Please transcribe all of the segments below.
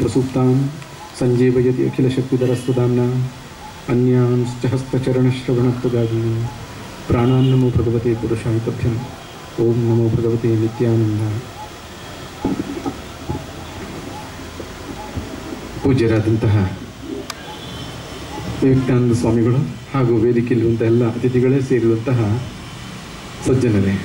ಪ್ರಸುಪ್ತಾಂ ಸಂಜೀವಯತಿ ಅಖಿಲಶಕ್ತಿಧರಸ್ತುದಾನ್ನ ಅನ್ಯಾಂಶ್ಚ ಹಸ್ತಚರಣಶ್ರವಣತ್ವಗಾಗಿ ಪ್ರಾಣಾನ್ ನಮೋ ಭಗವತೆ ಪುರುಷಾಯ ತಭ್ಯಂ ಓಂ ನಮೋ ಭಗವತೆ ನಿತ್ಯಾನಂದ ಪೂಜ್ಯರಾದಂತಹ ವಿವೇಕಾನಂದ ಸ್ವಾಮಿಗಳು ಹಾಗೂ ವೇದಿಕೆಯಲ್ಲಿರುವಂಥ ಎಲ್ಲ ಅತಿಥಿಗಳೇ ಸೇರಿರುವಂತಹ ಸಜ್ಜನರೇ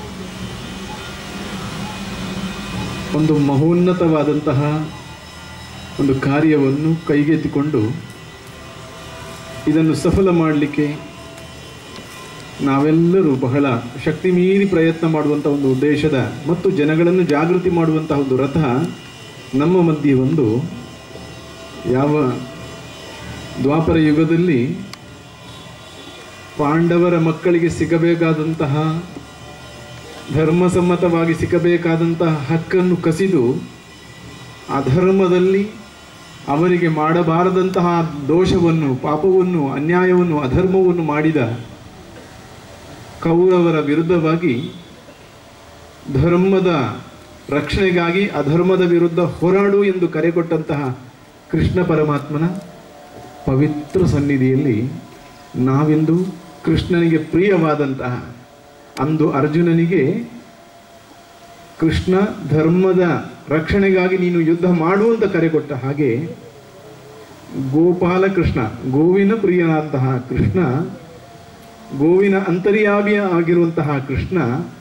ಒಂದು ಮಹೋನ್ನತವಾದಂತಹ ಒಂದು ಕಾರ್ಯವನ್ನು ಕೈಗೆತ್ತಿಕೊಂಡು ಇದನ್ನು ಸಫಲ ಮಾಡಲಿಕ್ಕೆ ನಾವೆಲ್ಲರೂ ಬಹಳ ಶಕ್ತಿ ಮೀರಿ ಪ್ರಯತ್ನ ಮಾಡುವಂಥ ಒಂದು ಉದ್ದೇಶದ ಮತ್ತು ಜನಗಳನ್ನು ಜಾಗೃತಿ ಮಾಡುವಂತಹ ಒಂದು ರಥ ನಮ್ಮ ಮಧ್ಯೆ ಒಂದು ಯಾವ ದ್ವಾಪರ ಯುಗದಲ್ಲಿ ಪಾಂಡವರ ಮಕ್ಕಳಿಗೆ ಸಿಗಬೇಕಾದಂತಹ ಧರ್ಮಸಮ್ಮತವಾಗಿ ಸಿಗಬೇಕಾದಂತಹ ಹಕ್ಕನ್ನು ಕಸಿದು ಅಧರ್ಮದಲ್ಲಿ ಅವರಿಗೆ ಮಾಡಬಾರದಂತಹ ದೋಷವನ್ನು ಪಾಪವನ್ನು ಅನ್ಯಾಯವನ್ನು ಅಧರ್ಮವನ್ನು ಮಾಡಿದ ಕೌರವರ ವಿರುದ್ಧವಾಗಿ ಧರ್ಮದ ರಕ್ಷಣೆಗಾಗಿ ಅಧರ್ಮದ ವಿರುದ್ಧ ಹೋರಾಡು ಎಂದು ಕರೆಕೊಟ್ಟಂತಹ ಕೃಷ್ಣ ಪರಮಾತ್ಮನ ಪವಿತ್ರ ಸನ್ನಿಧಿಯಲ್ಲಿ ನಾವೆಂದು ಕೃಷ್ಣನಿಗೆ ಪ್ರಿಯವಾದಂತಹ ಅಂದು ಅರ್ಜುನನಿಗೆ ಕೃಷ್ಣ ಧರ್ಮದ ರಕ್ಷಣೆಗಾಗಿ ನೀನು ಯುದ್ಧ ಮಾಡುವಂತ ಕರೆ ಕೊಟ್ಟ ಹಾಗೆ ಗೋಪಾಲ ಕೃಷ್ಣ ಗೋವಿನ ಪ್ರಿಯನಾದಂತಹ ಕೃಷ್ಣ ಗೋವಿನ ಅಂತರ್ಯಾಮಿಯ ಆಗಿರುವಂತಹ ಕೃಷ್ಣ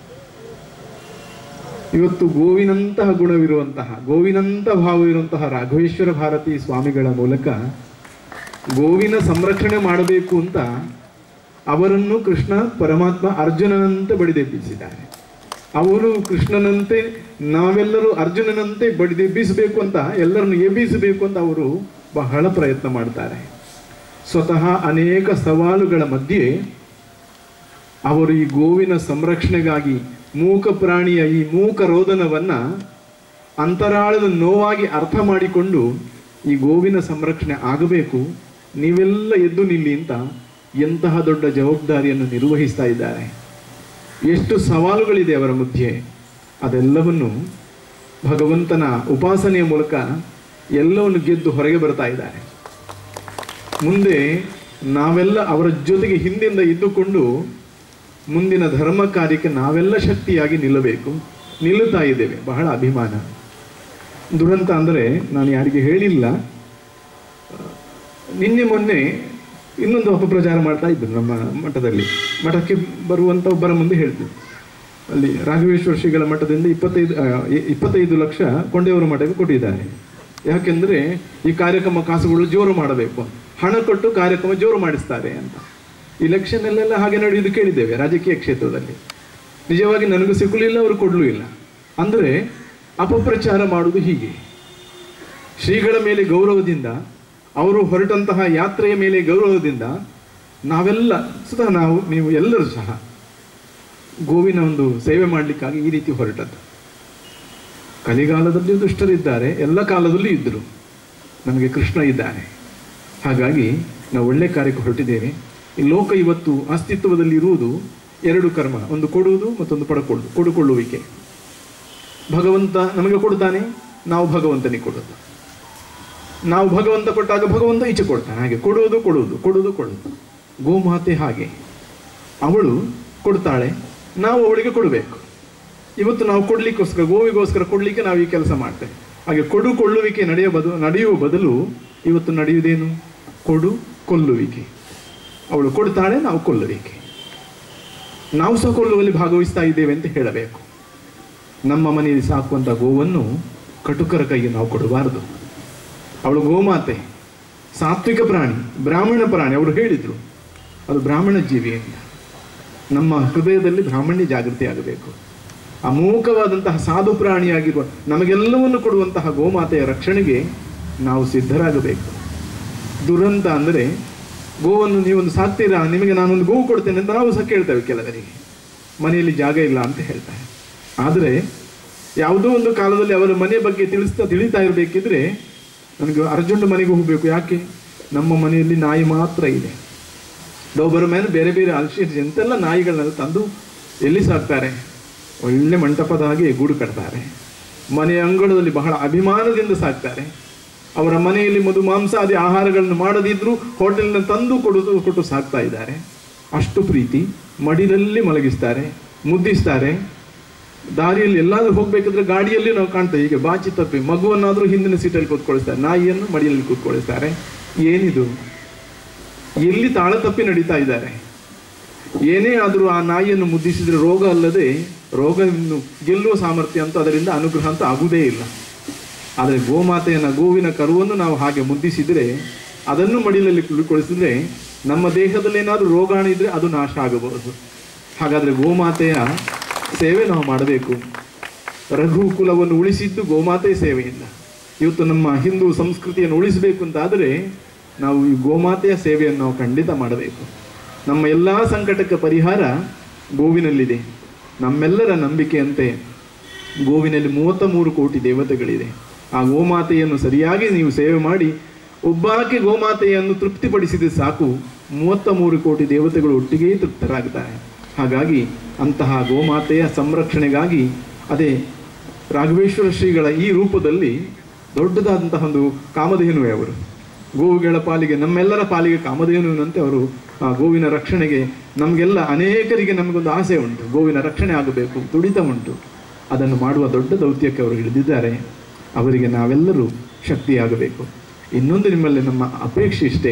ಇವತ್ತು ಗೋವಿನಂತಹ ಗುಣವಿರುವಂತಹ ಗೋವಿನಂತ ಭಾವವಿರುವಂತಹ ರಾಘವೇಶ್ವರ ಭಾರತಿ ಸ್ವಾಮಿಗಳ ಮೂಲಕ ಗೋವಿನ ಸಂರಕ್ಷಣೆ ಮಾಡಬೇಕು ಅಂತ ಅವರನ್ನು ಕೃಷ್ಣ ಪರಮಾತ್ಮ ಅರ್ಜುನನಂತೆ ಬಡಿದೆಬ್ಬಿಸಿದ್ದಾರೆ ಅವರು ಕೃಷ್ಣನಂತೆ ನಾವೆಲ್ಲರೂ ಅರ್ಜುನನಂತೆ ಬಡಿದೆಬ್ಬಿಸಬೇಕು ಅಂತ ಎಲ್ಲರನ್ನು ಎಬ್ಬಿಸಬೇಕು ಅಂತ ಅವರು ಬಹಳ ಪ್ರಯತ್ನ ಮಾಡ್ತಾರೆ ಸ್ವತಃ ಅನೇಕ ಸವಾಲುಗಳ ಮಧ್ಯೆ ಅವರು ಈ ಗೋವಿನ ಸಂರಕ್ಷಣೆಗಾಗಿ ಮೂಕ ಪ್ರಾಣಿಯ ಈ ಮೂಕ ರೋದನವನ್ನ ಅಂತರಾಳದ ನೋವಾಗಿ ಅರ್ಥ ಮಾಡಿಕೊಂಡು ಈ ಗೋವಿನ ಸಂರಕ್ಷಣೆ ಆಗಬೇಕು ನೀವೆಲ್ಲ ಎದ್ದು ನಿಲ್ಲಿ ಅಂತ ಎಂತಹ ದೊಡ್ಡ ಜವಾಬ್ದಾರಿಯನ್ನು ನಿರ್ವಹಿಸ್ತಾ ಇದ್ದಾರೆ ಎಷ್ಟು ಸವಾಲುಗಳಿದೆ ಅವರ ಮಧ್ಯೆ ಅದೆಲ್ಲವನ್ನು ಭಗವಂತನ ಉಪಾಸನೆಯ ಮೂಲಕ ಎಲ್ಲವನ್ನು ಗೆದ್ದು ಹೊರಗೆ ಬರ್ತಾ ಇದ್ದಾರೆ ಮುಂದೆ ನಾವೆಲ್ಲ ಅವರ ಜೊತೆಗೆ ಹಿಂದಿಂದ ಇದ್ದುಕೊಂಡು ಮುಂದಿನ ಧರ್ಮ ಕಾರ್ಯಕ್ಕೆ ನಾವೆಲ್ಲ ಶಕ್ತಿಯಾಗಿ ನಿಲ್ಲಬೇಕು ನಿಲ್ಲುತ್ತಾ ಇದ್ದೇವೆ ಬಹಳ ಅಭಿಮಾನ ದುರಂತ ಅಂದರೆ ನಾನು ಯಾರಿಗೆ ಹೇಳಿಲ್ಲ ನಿನ್ನೆ ಮೊನ್ನೆ ಇನ್ನೊಂದು ಅಪಪ್ರಚಾರ ಮಾಡ್ತಾ ಇದ್ರು ನಮ್ಮ ಮಠದಲ್ಲಿ ಮಠಕ್ಕೆ ಬರುವಂಥ ಒಬ್ಬರ ಮುಂದೆ ಹೇಳ್ತಿದ್ರು ಅಲ್ಲಿ ರಾಘವೇಶ್ವರ ಶ್ರೀಗಳ ಮಠದಿಂದ ಇಪ್ಪತ್ತೈದು ಆ, ಇ- ಇಪ್ಪತ್ತೈದು ಲಕ್ಷ ಕೊಂಡೆಯವರ ಮಠಕ್ಕೆ ಕೊಟ್ಟಿದ್ದಾರೆ ಯಾಕೆಂದರೆ ಈ ಕಾರ್ಯಕ್ರಮ ಕಾಸುಗಳು ಜೋರು ಮಾಡಬೇಕು ಹಣ ಕೊಟ್ಟು ಕಾರ್ಯಕ್ರಮ ಜೋರು ಮಾಡಿಸ್ತಾರೆ ಅಂತ ಇಲೆಕ್ಷನ್ ಅಲ್ಲೆಲ್ಲ ಹಾಗೆ ನಡೆಯುವುದು ಕೇಳಿದ್ದೇವೆ ರಾಜಕೀಯ ಕ್ಷೇತ್ರದಲ್ಲಿ ನಿಜವಾಗಿ ನನಗೂ ಸಿಕ್ಕಲಿಲ್ಲ ಅವರು ಕೊಡಲೂ ಇಲ್ಲ ಅಂದರೆ ಅಪಪ್ರಚಾರ ಮಾಡುವುದು ಹೀಗೆ ಶ್ರೀಗಳ ಮೇಲೆ ಗೌರವದಿಂದ ಅವರು ಹೊರಟಂತಹ ಯಾತ್ರೆಯ ಮೇಲೆ ಗೌರವದಿಂದ ನಾವೆಲ್ಲ ಸುಧಾ ನಾವು ನೀವು ಎಲ್ಲರೂ ಸಹ ಗೋವಿನ ಒಂದು ಸೇವೆ ಮಾಡಲಿಕ್ಕಾಗಿ ಈ ರೀತಿ ಹೊರಟದ್ದು ಕಲಿಗಾಲದಲ್ಲಿ ದುಷ್ಟರಿದ್ದಾರೆ ಎಲ್ಲ ಕಾಲದಲ್ಲೂ ಇದ್ದರು ನಮಗೆ ಕೃಷ್ಣ ಇದ್ದಾನೆ ಹಾಗಾಗಿ ನಾವು ಒಳ್ಳೆ ಕಾರ್ಯಕ್ಕೆ ಹೊರಟಿದ್ದೇವೆ ಈ ಲೋಕ ಇವತ್ತು ಅಸ್ತಿತ್ವದಲ್ಲಿ ಇರುವುದು ಎರಡು ಕರ್ಮ ಒಂದು ಕೊಡುವುದು ಮತ್ತೊಂದು ಪಡ್ಕೊಳ್ಳುವುದು ಕೊಡುಕೊಳ್ಳುವಿಕೆ ಭಗವಂತ ನಮಗೆ ಕೊಡ್ತಾನೆ ನಾವು ಭಗವಂತನಿಗೆ ಕೊಡೋದು ನಾವು ಭಗವಂತ ಕೊಟ್ಟಾಗ ಭಗವಂತ ಈಚೆ ಕೊಡ್ತಾನೆ ಹಾಗೆ ಕೊಡುವುದು ಕೊಡುವುದು ಕೊಡುವುದು ಕೊಡುವುದು ಗೋಮಾತೆ ಹಾಗೆ ಅವಳು ಕೊಡ್ತಾಳೆ ನಾವು ಅವಳಿಗೆ ಕೊಡಬೇಕು ಇವತ್ತು ನಾವು ಕೊಡ್ಲಿಕ್ಕೋಸ್ಕರ ಗೋವಿಗೋಸ್ಕರ ಕೊಡ್ಲಿಕ್ಕೆ ನಾವು ಈ ಕೆಲಸ ಮಾಡ್ತೇವೆ ಹಾಗೆ ಕೊಡು ಕೊಳ್ಳುವಿಕೆ ನಡೆಯ ಬದು ನಡೆಯುವ ಬದಲು ಇವತ್ತು ನಡೆಯುವುದೇನು ಕೊಡು ಕೊಲ್ಲುವಿಕೆ ಅವಳು ಕೊಡ್ತಾಳೆ ನಾವು ಕೊಲ್ಲುವಿಕೆ ನಾವು ಸಹ ಕೊಲ್ಲುವಲ್ಲಿ ಭಾಗವಹಿಸ್ತಾ ಇದ್ದೇವೆ ಅಂತ ಹೇಳಬೇಕು ನಮ್ಮ ಮನೆಯಲ್ಲಿ ಸಾಕುವಂಥ ಗೋವನ್ನು ಕಟುಕರ ಕೈಗೆ ನಾವು ಕೊಡಬಾರದು ಅವಳು ಗೋಮಾತೆ ಸಾತ್ವಿಕ ಪ್ರಾಣಿ ಬ್ರಾಹ್ಮಣ ಪ್ರಾಣಿ ಅವರು ಹೇಳಿದರು ಅದು ಬ್ರಾಹ್ಮಣ ಜೀವಿ ಅಂತ ನಮ್ಮ ಹೃದಯದಲ್ಲಿ ಬ್ರಾಹ್ಮಣ್ಯ ಜಾಗೃತಿ ಆಗಬೇಕು ಅಮೋಘವಾದಂತಹ ಸಾಧು ಪ್ರಾಣಿಯಾಗಿರುವ ನಮಗೆಲ್ಲವನ್ನು ಕೊಡುವಂತಹ ಗೋಮಾತೆಯ ರಕ್ಷಣೆಗೆ ನಾವು ಸಿದ್ಧರಾಗಬೇಕು ದುರಂತ ಅಂದರೆ ಗೋವನ್ನು ನೀವೊಂದು ಸಾಕ್ತೀರಾ ನಿಮಗೆ ನಾನೊಂದು ಗೋವು ಕೊಡ್ತೇನೆ ಅಂತ ನಾವು ಸಹ ಕೇಳ್ತೇವೆ ಕೆಲವರಿಗೆ ಮನೆಯಲ್ಲಿ ಜಾಗ ಇಲ್ಲ ಅಂತ ಹೇಳ್ತಾರೆ ಆದರೆ ಯಾವುದೋ ಒಂದು ಕಾಲದಲ್ಲಿ ಅವರ ಮನೆ ಬಗ್ಗೆ ತಿಳಿಸ್ತಾ ತಿಳಿತಾ ಇರಬೇಕಿದ್ರೆ ನನಗೆ ಅರ್ಜೆಂಟ್ ಮನೆಗೆ ಹೋಗಬೇಕು ಯಾಕೆ ನಮ್ಮ ಮನೆಯಲ್ಲಿ ನಾಯಿ ಮಾತ್ರ ಇದೆ ಡೋಬರ್ ಮೇಲೆ ಬೇರೆ ಬೇರೆ ಅಲ್ಶಿಯರ್ಸ್ ಎಂತೆಲ್ಲ ನಾಯಿಗಳನ್ನೆಲ್ಲ ತಂದು ಎಲ್ಲಿ ಸಾಕ್ತಾರೆ ಒಳ್ಳೆ ಮಂಟಪದ ಹಾಗೆ ಗೂಡು ಕಟ್ತಾರೆ ಮನೆಯ ಅಂಗಳದಲ್ಲಿ ಬಹಳ ಅಭಿಮಾನದಿಂದ ಸಾಕ್ತಾರೆ ಅವರ ಮನೆಯಲ್ಲಿ ಮಧು ಮಾಂಸಾದಿ ಆಹಾರಗಳನ್ನು ಮಾಡದಿದ್ರೂ ಹೋಟೆಲ್ನ ತಂದು ಕೊಡು ಕೊಟ್ಟು ಸಾಕ್ತಾ ಇದ್ದಾರೆ ಅಷ್ಟು ಪ್ರೀತಿ ಮಡಿಲಲ್ಲಿ ಮಲಗಿಸ್ತಾರೆ ಮುದ್ದಿಸ್ತಾರೆ ದಾರಿಯಲ್ಲಿ ಎಲ್ಲಾದ್ರೂ ಹೋಗ್ಬೇಕಾದ್ರೆ ಗಾಡಿಯಲ್ಲಿ ನಾವು ಕಾಣ್ತೇವೆ ಈಗ ಬಾಚಿ ತಪ್ಪಿ ಮಗುವನ್ನಾದ್ರೂ ಹಿಂದಿನ ಸೀಟಲ್ಲಿ ಕೂತ್ಕೊಳಿಸ್ತಾರೆ ನಾಯಿಯನ್ನು ಮಡಿಯಲ್ಲಿ ಕೂತ್ಕೊಳಿಸ್ತಾರೆ ಏನಿದು ಎಲ್ಲಿ ತಾಳ ತಪ್ಪಿ ನಡೀತಾ ಇದ್ದಾರೆ ಏನೇ ಆದರೂ ಆ ನಾಯಿಯನ್ನು ಮುದ್ದಿಸಿದ್ರೆ ರೋಗ ಅಲ್ಲದೆ ರೋಗವನ್ನು ಗೆಲ್ಲುವ ಸಾಮರ್ಥ್ಯ ಅಂತ ಅದರಿಂದ ಅನುಗ್ರಹ ಅಂತ ಆಗುವುದೇ ಇಲ್ಲ ಆದರೆ ಗೋಮಾತೆಯನ್ನ ಗೋವಿನ ಕರುವನ್ನು ನಾವು ಹಾಗೆ ಮುದ್ದಿಸಿದ್ರೆ ಅದನ್ನು ಮಡಿಲಲ್ಲಿ ಕುಳಿಕೊಳಿಸಿದ್ರೆ ನಮ್ಮ ದೇಹದಲ್ಲಿ ಏನಾದರೂ ರೋಗಾಣು ಇದ್ರೆ ಅದು ನಾಶ ಆಗಬಹುದು ಹಾಗಾದ್ರೆ ಗೋಮಾತೆಯ ಸೇವೆ ನಾವು ಮಾಡಬೇಕು ರಘುಕುಲವನ್ನು ಉಳಿಸಿದ್ದು ಗೋಮಾತೆ ಸೇವೆಯಿಂದ ಇವತ್ತು ನಮ್ಮ ಹಿಂದೂ ಸಂಸ್ಕೃತಿಯನ್ನು ಉಳಿಸಬೇಕು ಅಂತಾದರೆ ನಾವು ಈ ಗೋಮಾತೆಯ ಸೇವೆಯನ್ನು ನಾವು ಖಂಡಿತ ಮಾಡಬೇಕು ನಮ್ಮ ಎಲ್ಲ ಸಂಕಟಕ್ಕೆ ಪರಿಹಾರ ಗೋವಿನಲ್ಲಿದೆ ನಮ್ಮೆಲ್ಲರ ನಂಬಿಕೆಯಂತೆ ಗೋವಿನಲ್ಲಿ ಮೂವತ್ತ ಮೂರು ಕೋಟಿ ದೇವತೆಗಳಿದೆ ಆ ಗೋಮಾತೆಯನ್ನು ಸರಿಯಾಗಿ ನೀವು ಸೇವೆ ಮಾಡಿ ಒಬ್ಬಾಕೆ ಗೋಮಾತೆಯನ್ನು ತೃಪ್ತಿಪಡಿಸಿದ್ರೆ ಸಾಕು ಮೂವತ್ತ ಮೂರು ಕೋಟಿ ದೇವತೆಗಳು ಒಟ್ಟಿಗೆ ತೃಪ್ತರಾಗ್ತಾರೆ ಹಾಗಾಗಿ ಅಂತಹ ಗೋಮಾತೆಯ ಸಂರಕ್ಷಣೆಗಾಗಿ ಅದೇ ರಾಘವೇಶ್ವರ ಶ್ರೀಗಳ ಈ ರೂಪದಲ್ಲಿ ದೊಡ್ಡದಾದಂತಹ ಒಂದು ಕಾಮಧೇನುವೆ ಅವರು ಗೋವುಗಳ ಪಾಲಿಗೆ ನಮ್ಮೆಲ್ಲರ ಪಾಲಿಗೆ ಕಾಮಧೇನುವಿನಂತೆ ಅವರು ಆ ಗೋವಿನ ರಕ್ಷಣೆಗೆ ನಮಗೆಲ್ಲ ಅನೇಕರಿಗೆ ನಮಗೊಂದು ಆಸೆ ಉಂಟು ಗೋವಿನ ರಕ್ಷಣೆ ಆಗಬೇಕು ತುಡಿತ ಉಂಟು ಅದನ್ನು ಮಾಡುವ ದೊಡ್ಡ ದೌತ್ಯಕ್ಕೆ ಅವರು ಹಿಡಿದಿದ್ದಾರೆ ಅವರಿಗೆ ನಾವೆಲ್ಲರೂ ಶಕ್ತಿಯಾಗಬೇಕು ಇನ್ನೊಂದು ನಿಮ್ಮಲ್ಲಿ ನಮ್ಮ ಅಪೇಕ್ಷೆ ಇಷ್ಟೇ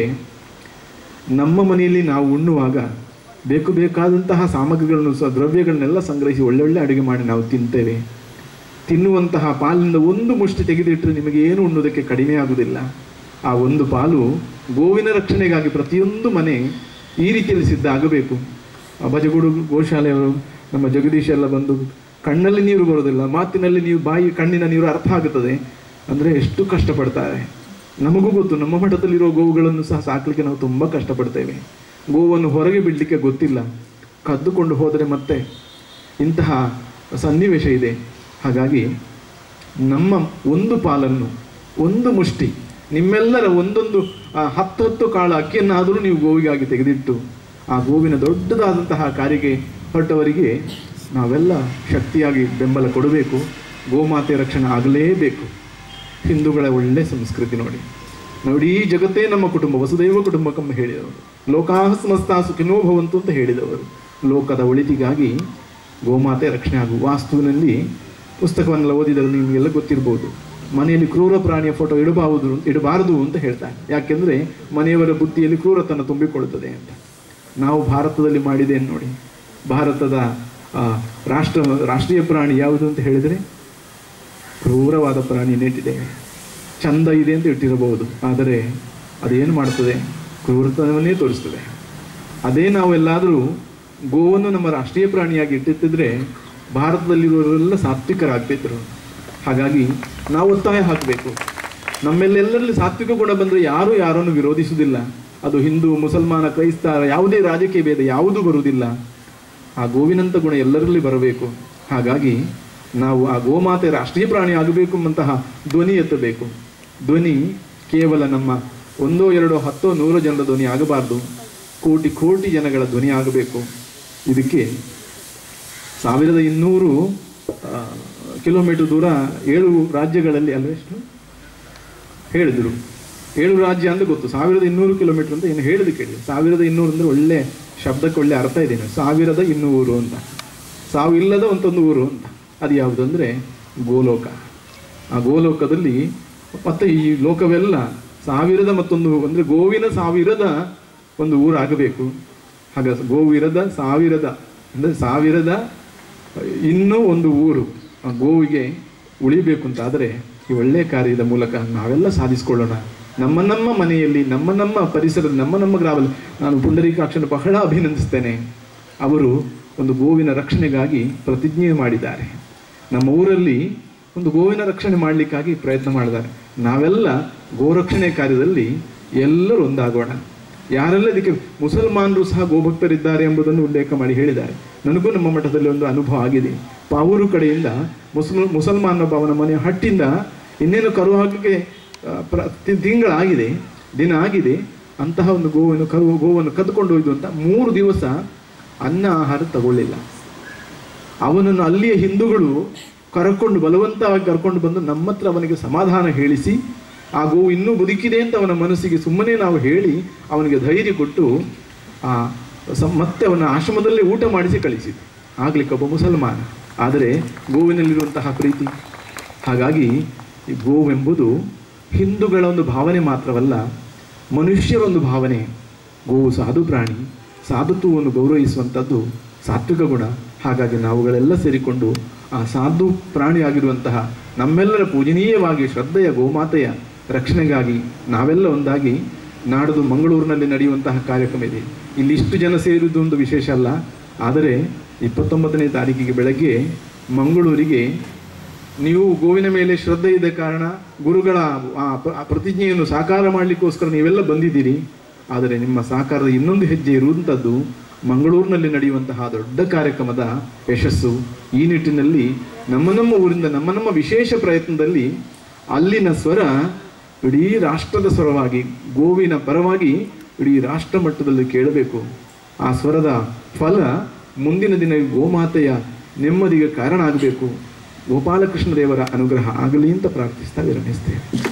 ನಮ್ಮ ಮನೆಯಲ್ಲಿ ನಾವು ಉಣ್ಣುವಾಗ ಬೇಕು ಬೇಕಾದಂತಹ ಸಾಮಗ್ರಿಗಳನ್ನು ಸಹ ದ್ರವ್ಯಗಳನ್ನೆಲ್ಲ ಸಂಗ್ರಹಿಸಿ ಒಳ್ಳೊಳ್ಳೆ ಅಡುಗೆ ಮಾಡಿ ನಾವು ತಿಂತೇವೆ ತಿನ್ನುವಂತಹ ಪಾಲಿನಿಂದ ಒಂದು ಮುಷ್ಟಿ ತೆಗೆದಿಟ್ಟರೆ ನಿಮಗೆ ಏನು ಉಣ್ಣುವುದಕ್ಕೆ ಕಡಿಮೆ ಆಗುವುದಿಲ್ಲ ಆ ಒಂದು ಪಾಲು ಗೋವಿನ ರಕ್ಷಣೆಗಾಗಿ ಪ್ರತಿಯೊಂದು ಮನೆ ಈ ರೀತಿಯಲ್ಲಿ ಸಿದ್ಧ ಆಗಬೇಕು ಆ ಬಜಗೂಡು ಗೋಶಾಲೆಯವರು ನಮ್ಮ ಜಗದೀಶ್ ಎಲ್ಲ ಬಂದು ಕಣ್ಣಲ್ಲಿ ನೀರು ಬರೋದಿಲ್ಲ ಮಾತಿನಲ್ಲಿ ನೀವು ಬಾಯಿ ಕಣ್ಣಿನ ನೀರು ಅರ್ಥ ಆಗುತ್ತದೆ ಅಂದರೆ ಎಷ್ಟು ಕಷ್ಟಪಡ್ತಾರೆ ನಮಗೂ ಗೊತ್ತು ನಮ್ಮ ಮಠದಲ್ಲಿರೋ ಗೋವುಗಳನ್ನು ಸಹ ಸಾಕಲಿಕ್ಕೆ ನಾವು ತುಂಬ ಕಷ್ಟಪಡ್ತೇವೆ ಗೋವನ್ನು ಹೊರಗೆ ಬಿಡಲಿಕ್ಕೆ ಗೊತ್ತಿಲ್ಲ ಕದ್ದುಕೊಂಡು ಹೋದರೆ ಮತ್ತೆ ಇಂತಹ ಸನ್ನಿವೇಶ ಇದೆ ಹಾಗಾಗಿ ನಮ್ಮ ಒಂದು ಪಾಲನ್ನು ಒಂದು ಮುಷ್ಟಿ ನಿಮ್ಮೆಲ್ಲರ ಒಂದೊಂದು ಆ, ಹತ್ತು ಹತ್ತು ಕಾಳು ಅಕ್ಕಿಯನ್ನಾದರೂ ನೀವು ಗೋವಿಗಾಗಿ ತೆಗೆದಿಟ್ಟು ಆ ಗೋವಿನ ದೊಡ್ಡದಾದಂತಹ ಕಾರ್ಯಕ್ಕೆ ಹೊರಟವರಿಗೆ ನಾವೆಲ್ಲ ಶಕ್ತಿಯಾಗಿ ಬೆಂಬಲ ಕೊಡಬೇಕು ಗೋಮಾತೆ ರಕ್ಷಣೆ ಆಗಲೇಬೇಕು ಹಿಂದೂಗಳ ಒಳ್ಳೆ ಸಂಸ್ಕೃತಿ ನೋಡಿ ನೋಡಿ ಈ ಜಗತ್ತೇ ನಮ್ಮ ಕುಟುಂಬ ವಸುದೈವ ಕುಟುಂಬಕಮ್ಮ ಹೇಳಿದವರು ಲೋಕಾಹ ಸಮಸ್ತ ಸುಖಿನೋ ಭವಂತು ಅಂತ ಹೇಳಿದವರು ಲೋಕದ ಒಳಿತಿಗಾಗಿ ಗೋಮಾತೆ ರಕ್ಷಣೆ ಆಗು ವಾಸ್ತುವಿನಲ್ಲಿ ಪುಸ್ತಕವನ್ನೆಲ್ಲ ಓದಿದರೆ ನಿಮಗೆಲ್ಲ ಗೊತ್ತಿರ್ಬೋದು ಮನೆಯಲ್ಲಿ ಕ್ರೂರ ಪ್ರಾಣಿಯ ಫೋಟೋ ಇಡಬಾರದು ಇಡಬಾರದು ಅಂತ ಹೇಳ್ತಾರೆ ಯಾಕೆಂದ್ರೆ ಮನೆಯವರ ಬುದ್ಧಿಯಲ್ಲಿ ಕ್ರೂರತನ ತುಂಬಿಕೊಳ್ಳುತ್ತದೆ ಅಂತ ನಾವು ಭಾರತದಲ್ಲಿ ಮಾಡಿದ್ದೇನೆ ನೋಡಿ ಭಾರತದ ಆ, ರಾಷ್ಟ್ರ ರಾಷ್ಟ್ರೀಯ ಪ್ರಾಣಿ ಯಾವುದು ಅಂತ ಹೇಳಿದರೆ ಕ್ರೂರವಾದ ಪ್ರಾಣಿ ನೆಟ್ಟಿದ್ದೇವೆ ಚಂದ ಇದೆ ಅಂತ ಇಟ್ಟಿರಬಹುದು ಆದರೆ ಅದೇನು ಮಾಡ್ತದೆ ಕ್ರೂರತನವನ್ನೇ ತೋರಿಸ್ತದೆ ಅದೇ ನಾವೆಲ್ಲಾದರೂ ಗೋವನ್ನು ನಮ್ಮ ರಾಷ್ಟ್ರೀಯ ಪ್ರಾಣಿಯಾಗಿ ಇಟ್ಟಿತ್ತಿದ್ರೆ ಭಾರತದಲ್ಲಿರುವವರೆಲ್ಲ ಸಾತ್ವಿಕರಾಗ್ತಿದ್ರು ಹಾಗಾಗಿ ನಾವು ಒತ್ತಾಯ ಹಾಕಬೇಕು ನಮ್ಮೆಲ್ಲೆಲ್ಲರಲ್ಲಿ ಸಾತ್ವಿಕ ಗುಣ ಬಂದರೆ ಯಾರು ಯಾರನ್ನು ವಿರೋಧಿಸುವುದಿಲ್ಲ ಅದು ಹಿಂದೂ ಮುಸಲ್ಮಾನ ಕ್ರೈಸ್ತ ಯಾವುದೇ ರಾಜಕೀಯ ಭೇದ ಯಾವುದೂ ಬರುವುದಿಲ್ಲ ಆ ಗೋವಿನಂತ ಗುಣ ಎಲ್ಲರಲ್ಲಿ ಬರಬೇಕು ಹಾಗಾಗಿ ನಾವು ಆ ಗೋಮಾತೆ ರಾಷ್ಟ್ರೀಯ ಪ್ರಾಣಿ ಆಗಬೇಕು ಎಂಬಂತಹ ಧ್ವನಿ ಎತ್ತಬೇಕು ಧ್ವನಿ ಕೇವಲ ನಮ್ಮ ಒಂದೋ ಎರಡೋ ಹತ್ತೋ ನೂರೋ ಜನರ ಧ್ವನಿ ಆಗಬಾರ್ದು ಕೋಟಿ ಕೋಟಿ ಜನಗಳ ಧ್ವನಿ ಆಗಬೇಕು ಇದಕ್ಕೆ ಸಾವಿರದ ಇನ್ನೂರು ಆ, ಕಿಲೋಮೀಟರ್ ದೂರ ಏಳು ರಾಜ್ಯಗಳಲ್ಲಿ ಅಲ್ಲ ಎಷ್ಟು ಹೇಳಿದರು ಏಳು ರಾಜ್ಯ ಅಂತ ಗೊತ್ತು ಸಾವಿರದ ಇನ್ನೂರು ಕಿಲೋಮೀಟರ್ ಅಂತ ಏನು ಹೇಳಿದ ಕೇಳಿ ಸಾವಿರದ ಇನ್ನೂರು ಅಂದರೆ ಒಳ್ಳೆ ಶಬ್ದಕ್ಕೆ ಒಳ್ಳೆ ಅರ್ಥ ಇದೆ ಸಾವಿರದ ಇನ್ನೂರು ಅಂತ ಸಾವಿಲ್ಲದ ಒಂದೊಂದು ಊರು ಅಂತ ಅದು ಯಾವುದು ಅಂದರೆ ಗೋಲೋಕ ಆ ಗೋಲೋಕದಲ್ಲಿ ಮತ್ತೆ ಈ ಲೋಕವೆಲ್ಲ ಸಾವಿರದ ಮತ್ತೊಂದು ಅಂದರೆ ಗೋವಿನ ಸಾವಿರದ ಒಂದು ಊರಾಗಬೇಕು ಹಾಗ ಗೋವಿರದ ಸಾವಿರದ ಅಂದರೆ ಸಾವಿರದ ಇನ್ನೂ ಒಂದು ಊರು ಆ ಗೋವಿಗೆ ಉಳಿಬೇಕು ಅಂತಾದರೆ ಈ ಒಳ್ಳೆಯ ಕಾರ್ಯದ ಮೂಲಕ ನಾವೆಲ್ಲ ಸಾಧಿಸ್ಕೊಳ್ಳೋಣ ನಮ್ಮ ನಮ್ಮ ಮನೆಯಲ್ಲಿ ನಮ್ಮ ನಮ್ಮ ಪರಿಸರದ ನಮ್ಮ ನಮ್ಮ ಗ್ರಾಮದಲ್ಲಿ ನಾನು ಪುಂಡರೀಕಾಕ್ಷನ ಬಹಳ ಅಭಿನಂದಿಸ್ತೇನೆ ಅವರು ಒಂದು ಗೋವಿನ ರಕ್ಷಣೆಗಾಗಿ ಪ್ರತಿಜ್ಞೆ ಮಾಡಿದ್ದಾರೆ ನಮ್ಮ ಊರಲ್ಲಿ ಒಂದು ಗೋವಿನ ರಕ್ಷಣೆ ಮಾಡಲಿಕ್ಕಾಗಿ ಪ್ರಯತ್ನ ಮಾಡಿದ್ದಾರೆ ನಾವೆಲ್ಲ ಗೋರಕ್ಷಣೆ ಕಾರ್ಯದಲ್ಲಿ ಎಲ್ಲರೂ ಒಂದಾಗೋಣ ಯಾರೆಲ್ಲ ಇದಕ್ಕೆ ಮುಸಲ್ಮಾನರು ಸಹ ಗೋಭಕ್ತರಿದ್ದಾರೆ ಎಂಬುದನ್ನು ಉಲ್ಲೇಖ ಮಾಡಿ ಹೇಳಿದ್ದಾರೆ ನನಗೂ ನಮ್ಮ ಮಠದಲ್ಲಿ ಒಂದು ಅನುಭವ ಆಗಿದೆ ಪಾವೂರು ಕಡೆಯಿಂದ ಮುಸಲ್ ಮುಸಲ್ಮಾನ ಅವನ ಮನೆಯ ಹಟ್ಟಿಂದ ಇನ್ನೇನು ಕರು ಹಾಕಲಿಕ್ಕೆ ಆ, ಪ್ರ- ತಿ- ತಿಂಗಳಾಗಿದೆ ದಿನ ಆಗಿದೆ ಅಂತಹ ಒಂದು ಗೋವನ್ನು ಕರು ಗೋವನ್ನು ಕದ್ದುಕೊಂಡು ಹೋಯ್ದು ಅಂತ ಮೂರು ದಿವಸ ಅನ್ನ ಆಹಾರ ತಗೊಳ್ಳಿಲ್ಲ ಅವನನ್ನು ಅಲ್ಲಿಯ ಹಿಂದೂಗಳು ಕರ್ಕೊಂಡು ಬಲವಂತವಾಗಿ ಕರ್ಕೊಂಡು ಬಂದು ನಮ್ಮ ಹತ್ರ ಅವನಿಗೆ ಸಮಾಧಾನ ಹೇಳಿಸಿ ಆ ಗೋವು ಇನ್ನೂ ಬದುಕಿದೆ ಅಂತ ಅವನ ಮನಸ್ಸಿಗೆ ಸುಮ್ಮನೆ ನಾವು ಹೇಳಿ ಅವನಿಗೆ ಧೈರ್ಯ ಕೊಟ್ಟು ಆ ಸ- ಮತ್ತೆ ಅವನ ಆಶ್ರಮದಲ್ಲೇ ಊಟ ಮಾಡಿಸಿ ಕಳಿಸಿತು ಆಗ್ಲಿಕ್ಕೆ ಒಬ್ಬ ಮುಸಲ್ಮಾನ ಆದರೆ ಗೋವಿನಲ್ಲಿರುವಂತಹ ಪ್ರೀತಿ ಹಾಗಾಗಿ ಈ ಗೋವೆಂಬುದು ಹಿಂದೂಗಳ ಒಂದು ಭಾವನೆ ಮಾತ್ರವಲ್ಲ ಮನುಷ್ಯರ ಒಂದು ಭಾವನೆ ಗೋವು ಸಾಧು ಪ್ರಾಣಿ ಸಾಧುತ್ವವನ್ನು ಗೌರವಿಸುವಂಥದ್ದು ಸಾತ್ವಿಕ ಗುಣ ಹಾಗಾಗಿ ನಾವುಗಳೆಲ್ಲ ಸೇರಿಕೊಂಡು ಆ ಸಾಧು ಪ್ರಾಣಿಯಾಗಿರುವಂತಹ ನಮ್ಮೆಲ್ಲರ ಪೂಜನೀಯವಾಗಿ ಶ್ರದ್ಧೆಯ ಗೋಮಾತೆಯ ರಕ್ಷಣೆಗಾಗಿ ನಾವೆಲ್ಲ ಒಂದಾಗಿ ನಾಡದು ಮಂಗಳೂರಿನಲ್ಲಿ ನಡೆಯುವಂತಹ ಕಾರ್ಯಕ್ರಮ ಇದೆ ಇಲ್ಲಿ ಇಷ್ಟು ಜನ ಸೇರುವುದು ಒಂದು ವಿಶೇಷ ಅಲ್ಲ ಆದರೆ ಇಪ್ಪತ್ತೊಂಬತ್ತನೇ ತಾರೀಕಿಗೆ ಬೆಳಗ್ಗೆ ಮಂಗಳೂರಿಗೆ ನೀವು ಗೋವಿನ ಮೇಲೆ ಶ್ರದ್ಧೆ ಇದೆ ಕಾರಣ ಗುರುಗಳ ಆ ಪ್ರ- ಆ ಪ್ರತಿಜ್ಞೆಯನ್ನು ಸಾಕಾರ ಮಾಡಲಿಕ್ಕೋಸ್ಕರ ನೀವೆಲ್ಲ ಬಂದಿದ್ದೀರಿ ಆದರೆ ನಿಮ್ಮ ಸಾಕಾರದ ಇನ್ನೊಂದು ಹೆಜ್ಜೆ ಇರುವಂಥದ್ದು ಮಂಗಳೂರಿನಲ್ಲಿ ನಡೆಯುವಂತಹ ದೊಡ್ಡ ಕಾರ್ಯಕ್ರಮದ ಯಶಸ್ಸು ಈ ನಿಟ್ಟಿನಲ್ಲಿ ನಮ್ಮ ನಮ್ಮ ಊರಿಂದ ನಮ್ಮ ನಮ್ಮ ವಿಶೇಷ ಪ್ರಯತ್ನದಲ್ಲಿ ಅಲ್ಲಿನ ಸ್ವರ ಇಡೀ ರಾಷ್ಟ್ರದ ಸ್ವರವಾಗಿ ಗೋವಿನ ಪರವಾಗಿ ಇಡೀ ರಾಷ್ಟ್ರ ಮಟ್ಟದಲ್ಲಿ ಕೇಳಬೇಕು ಆ ಸ್ವರದ ಫಲ ಮುಂದಿನ ದಿನ ಗೋಮಾತೆಯ ನೆಮ್ಮದಿಗೆ ಕಾರಣ ಆಗಬೇಕು ಗೋಪಾಲಕೃಷ್ಣ ದೇವರ ಅನುಗ್ರಹ ಆಗಲಿ ಅಂತ ಪ್ರಾರ್ಥಿಸ್ತಾ ವಿರಮಿಸ್ತೇವೆ